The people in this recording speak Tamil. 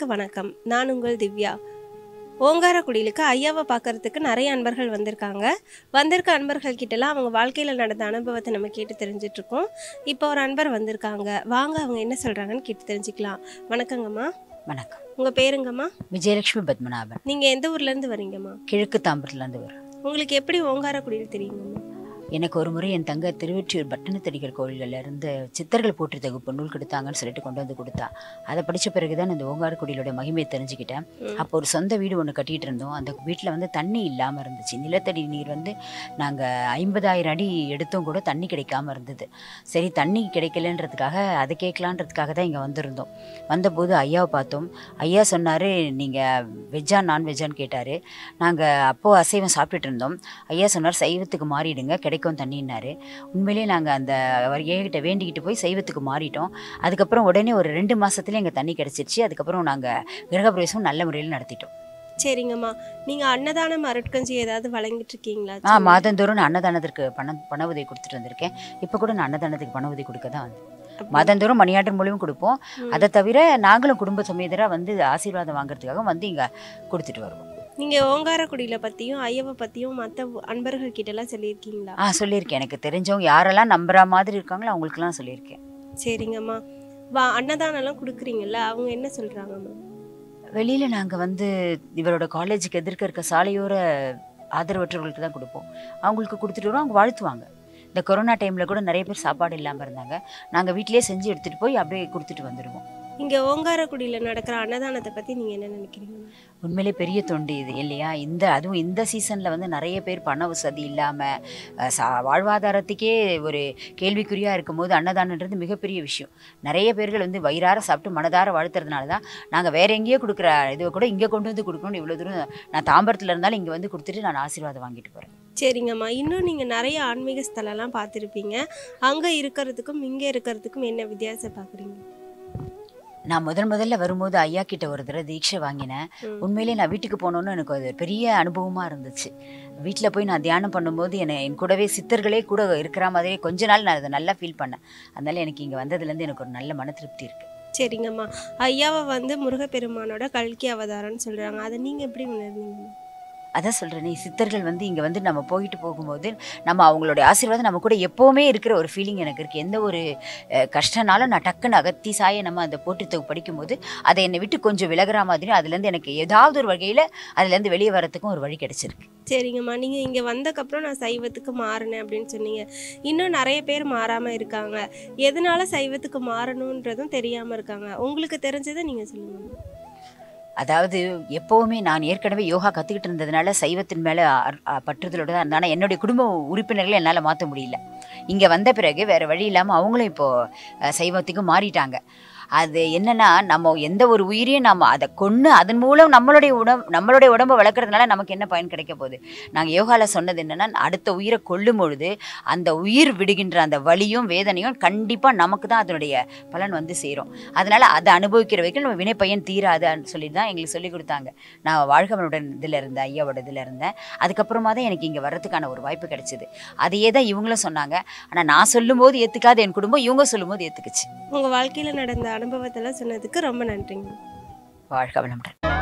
நேயர்களுக்கு வணக்கம் நான் உங்கள் திவ்யா ஓங்காரக்குடியிலுக்கு ஐயாவை பார்க்கறதுக்கு நிறைய அன்பர்கள் வந்திருக்காங்க வந்திருக்க அன்பர்கள் கிட்டலாம் அவங்க வாழ்க்கையில் நடந்த அனுபவத்தை நம்ம கேட்டு தெரிஞ்சுட்டு இருக்கோம் இப்போ ஒரு அன்பர் வந்திருக்காங்க வாங்க அவங்க என்ன சொல்கிறாங்கன்னு கேட்டு தெரிஞ்சுக்கலாம் வணக்கங்கம்மா வணக்கம் உங்கள் பேருங்கம்மா விஜயலட்சுமி பத்மநாபன் நீங்கள் எந்த ஊர்லேருந்து வரீங்கம்மா கிழக்கு தாம்பரத்துலேருந்து வரும் உங்களுக்கு எப்படி ஓங்காரக்குடியில் தெரியுங்கம்மா எனக்கு ஒரு முறை என் தங்க திருவொற்றியூர் பட்டணத்தடிகள் கோவில்கள்ல இருந்து சித்தர்கள் போற்றி தொகுப்பு நூல் கொடுத்தாங்கன்னு சொல்லிட்டு கொண்டு வந்து கொடுத்தா அதை படித்த பிறகு தான் இந்த ஓங்காரக்குடியிலோட மகிமையை தெரிஞ்சுக்கிட்டேன் ம். அப்போ ஒரு சொந்த வீடு ஒன்று கட்டிட்டு இருந்தோம் அந்த வீட்டில் வந்து தண்ணி இல்லாமல் இருந்துச்சு நிலத்தடி நீர் வந்து நாங்கள் ஐம்பதாயிரம் அடி எடுத்தும் கூட தண்ணி கிடைக்காம இருந்தது சரி தண்ணி கிடைக்கலன்றதுக்காக அதை கேட்கலான்றதுக்காக தான் இங்கே வந்திருந்தோம் வந்தபோது ஐயாவை பார்த்தோம் ஐயா சொன்னார் நீங்கள் வெஜ்ஜா நான்வெஜ்ஜான்னு கேட்டார் நாங்கள் அப்போது அசைவம் சாப்பிட்டுட்டு இருந்தோம் ஐயா சொன்னார் சைவத்துக்கு மாறிடுங்க கிடைக்கும் தண்ணின்னாரு உண்மையிலேயே நாங்கள் அந்த அவர் ஏகிட்ட வேண்டிக்கிட்டு போய் சைவத்துக்கு மாறிட்டோம் அதுக்கப்புறம் உடனே ஒரு ரெண்டு மாசத்துல எங்கள் தண்ணி கிடச்சிருச்சு அதுக்கப்புறம் நாங்கள் கிரகப்பிரவேசம் நல்ல முறையில் நடத்திட்டோம் சரிங்கம்மா நீங்கள் அன்னதானம் அருட்கஞ்சி ஏதாவது வழங்கிட்டு இருக்கீங்களா ஆ மாதந்தோறும் நான் அன்னதானத்திற்கு பணம் பண உதவி கொடுத்துட்டு வந்திருக்கேன் இப்போ கூட நான் அன்னதானத்துக்கு பண உதவி கொடுக்க தான் வந்தேன் அப்படி- மாதந்தோறும் மணியாட்டம் மூலியம் கொடுப்போம் ம். அதை தவிர நாங்களும் குடும்ப சமேதராக வந்து ஆசீர்வாதம் வாங்குறதுக்காக வந்து இங்கே கொடுத்துட்டு வருவோம் நீங்க ஓங்காரக்குடியில பத்தியும் ஐயவை பத்தியும் மத்த அன்பர்கள் கிட்ட எல்லாம் சொல்லியிருக்கீங்களா ஆ சொல்லியிருக்கேன் எனக்கு தெரிஞ்சவங்க யாரெல்லாம் நம்புற மாதிரி இருக்காங்களோ அவங்களுக்குலாம் சொல்லியிருக்கேன் சரிங்கம்மா வா அன்னதானம் எல்லாம் கொடுக்குறீங்கல்ல அவங்க என்ன சொல்றாங்கம்மா வெளியில் நாங்கள் வந்து இவரோட காலேஜுக்கு எதிர்க்க இருக்க சாலையோர ஆதரவற்றவர்களுக்கு தான் கொடுப்போம் அவங்களுக்கு கொடுத்துட்டு வரோம் அவங்க வாழ்த்துவாங்க இந்த கொரோனா டைமில் கூட நிறைய பேர் சாப்பாடு இல்லாமல் இருந்தாங்க நாங்கள் வீட்டிலேயே செஞ்சு எடுத்துகிட்டு போய் அப்படியே கொடுத்துட்டு வந்துடுவோம் இங்க ஓங்காரக்குடியில நடக்கிற அன்னதானத்தை பத்தி நீங்க என்ன நினைக்கிறீங்க உண்மையிலே பெரிய தொண்டு இது இல்லையா இந்த அதுவும் இந்த சீசனில் வந்து நிறைய பேர் பண வசதி இல்லாமல் சா வாழ்வாதாரத்துக்கே ஒரு கேள்விக்குறியாக இருக்கும்போது அன்னதானன்றது மிகப்பெரிய விஷயம் நிறைய பேர்கள் வந்து வயிறார சாப்பிட்டு மனதார வாழ்த்துறதுனால தான் நாங்கள் வேற எங்கேயோ கொடுக்குற இதுவை கூட இங்கே கொண்டு வந்து கொடுக்கணும்னு இவ்வளோ தூரம் நான் தாம்பரத்தில் இருந்தாலும் இங்கே வந்து கொடுத்துட்டு நான் ஆசீர்வாதம் வாங்கிட்டு போகிறேன் சரிங்கம்மா இன்னும் நீங்க நிறைய ஆன்மீக ஸ்தலம்லாம் பார்த்துருப்பீங்க அங்க இருக்கிறதுக்கும் இங்க இருக்கிறதுக்கும் என்ன வித்தியாசம் பாக்குறீங்க நான் முதல் முதல்ல வரும்போது ஐயா கிட்ட ஒரு தடவை தீட்சை வாங்கினேன் ம். உண்மையிலேயே நான் வீட்டுக்கு போனோன்னு எனக்கு அது பெரிய அனுபவமாக இருந்துச்சு வீட்டில் போய் நான் தியானம் பண்ணும்போது என்னை என் கூடவே சித்தர்களே கூட இருக்கிற மாதிரியே கொஞ்ச நாள் நான் அதை நல்லா ஃபீல் பண்ணேன் அதனால எனக்கு இங்கே வந்ததுலேருந்து எனக்கு ஒரு நல்ல மன திருப்தி இருக்குது சரிங்கம்மா ஐயாவை வந்து முருகப்பெருமானோட கல்கி அவதாரம்னு சொல்றாங்க அதை நீங்க எப்படி உணர்ந்தீங்க அதான் சொல்கிறேனே சித்தர்கள் வந்து இங்கே வந்து நம்ம போயிட்டு போகும்போது நம்ம அவங்களுடைய ஆசீர்வாதம் நம்ம கூட எப்போவுமே இருக்கிற ஒரு ஃபீலிங் எனக்கு இருக்குது எந்த ஒரு அஹ், கஷ்டனாலும் நான் டக்குன்னு அகத்தி சாய நம்ம அந்த போட்டு தொகு படிக்கும்போது அதை என்னை விட்டு கொஞ்சம் விலகுற மாதிரியும் அதுலேருந்து எனக்கு ஏதாவது ஒரு வகையில் அதுலேருந்து வெளியே வரத்துக்கும் ஒரு வழி கிடைச்சிருக்கு சரிங்கம்மா நீங்க இங்க வந்தக்கப்புறம் நான் சைவத்துக்கு மாறினேன் அப்படின்னு சொன்னீங்க இன்னும் நிறைய பேர் மாறாம இருக்காங்க எதனால சைவத்துக்கு மாறணுன்றதும் தெரியாம இருக்காங்க உங்களுக்கு தெரிஞ்சதை நீங்க சொல்லுங்க அதாவது எப்போவுமே நான் ஏற்கனவே யோகா கற்றுக்கிட்டு இருந்ததுனால சைவத்தின் மேலே பற்றுதலோட தான் இருந்தேன் ஆனால் என்னுடைய குடும்ப உறுப்பினர்களை என்னால் மாற்ற முடியல இங்கே வந்த பிறகு வேறு வழி இல்லாமல் அவங்களும் இப்போது சைவத்துக்கு மாறிட்டாங்க அது என்னன்னா நம்ம எந்த ஒரு உயிரையும் நம்ம அதை கொன்று அதன் மூலம் நம்மளுடைய உடம்பு நம்மளுடைய உடம்பை வளர்க்குறதுனால நமக்கு என்ன பயன் கிடைக்க போகுது நாங்கள் யோகாவில் சொன்னது என்னென்னா அடுத்த உயிரை கொல்லும் பொழுது அந்த உயிர் விடுகின்ற அந்த வலியும் வேதனையும் கண்டிப்பாக நமக்கு தான் அதனுடைய பலன் வந்து சேரும் அதனால் அதை அனுபவிக்கிற வரைக்கும் நம்ம வினைப்பயன் தீராதுன்னு சொல்லி தான் எங்களுக்கு சொல்லி கொடுத்தாங்க நான் வாழ்கவனோட இதில் இருந்தேன் ஐயாவோட இதில் இருந்தேன் அதுக்கப்புறமா தான் எனக்கு இங்கே வர்றதுக்கான ஒரு வாய்ப்பு கிடைச்சிது அதையே தான் இவங்களும் சொன்னாங்க ஆனால் நான் சொல்லும்போது ஏற்றுக்காத என் குடும்பம் இவங்க சொல்லும்போது ஏற்றுக்குச்சு உங்க வாழ்க்கையில நடந்த அனுபவத்தெல்லாம் சொன்னதுக்கு ரொம்ப நன்றிங்க வாழ்க வளமுடன்